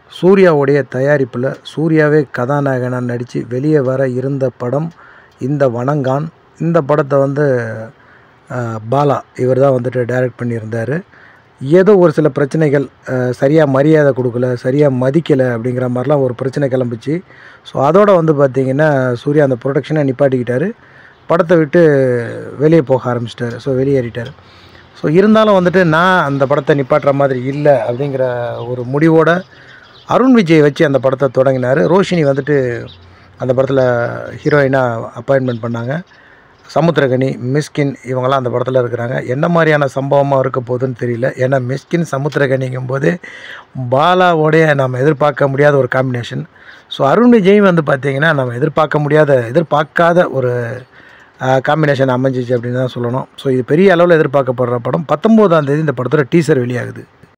சூர்யாவுடைய தயாரிப்பில் சூர்யாவே கதாநாயகனாக நடித்து வெளியே வர இருந்த படம் இந்த வணங்கான் இந்த படத்தை வந்து அஹ், பாலா இவர் தான் வந்துட்டு டைரக்ட் பண்ணியிருந்தார் ஏதோ ஒரு சில பிரச்சனைகள் சரியாக மரியாதை கொடுக்கல சரியாக மதிக்கலை அப்படிங்கிற மாதிரிலாம் ஒரு பிரச்சனை கிளம்பிச்சு ஸோ அதோட வந்து பார்த்திங்கன்னா சூர்யா அந்த ப்ரொடக்ஷனை நிப்பாட்டிக்கிட்டாரு படத்தை விட்டு வெளியே போக ஆரம்பிச்சிட்டாரு ஸோ வெளியேறிட்டார் ஸோ இருந்தாலும் வந்துட்டு நான் அந்த படத்தை நிப்பாட்டுற மாதிரி இல்லை அப்படிங்கிற ஒரு முடிவோட அருண் விஜய் வச்சு அந்த படத்தை தொடங்கினார் ரோஷினி வந்துட்டு அந்த படத்தில் ஹீரோயினாக அப்பாயின்மெண்ட் பண்ணாங்க சமுத்திரகனி மிஸ்கின் இவங்கெல்லாம் அந்த படத்தில் இருக்கிறாங்க என்ன மாதிரியான சம்பவமாக இருக்க போகுதுன்னு தெரியல ஏன்னா மிஸ்கின் சமுத்திரகனிங்கும் போது பாலாவோடைய நம்ம எதிர்பார்க்க முடியாத ஒரு காம்பினேஷன் ஸோ அருண் விஜய் வந்து பார்த்திங்கன்னா நம்ம எதிர்பார்க்க முடியாத எதிர்பார்க்காத ஒரு காம்பினேஷன் அமைஞ்சிச்சு அப்படின்னு தான் சொல்லணும் ஸோ இது பெரிய அளவில் எதிர்பார்க்கப்படுற படம் பத்தொம்போதாம் தேதி இந்த படத்தோட டீசர் வெளியாகுது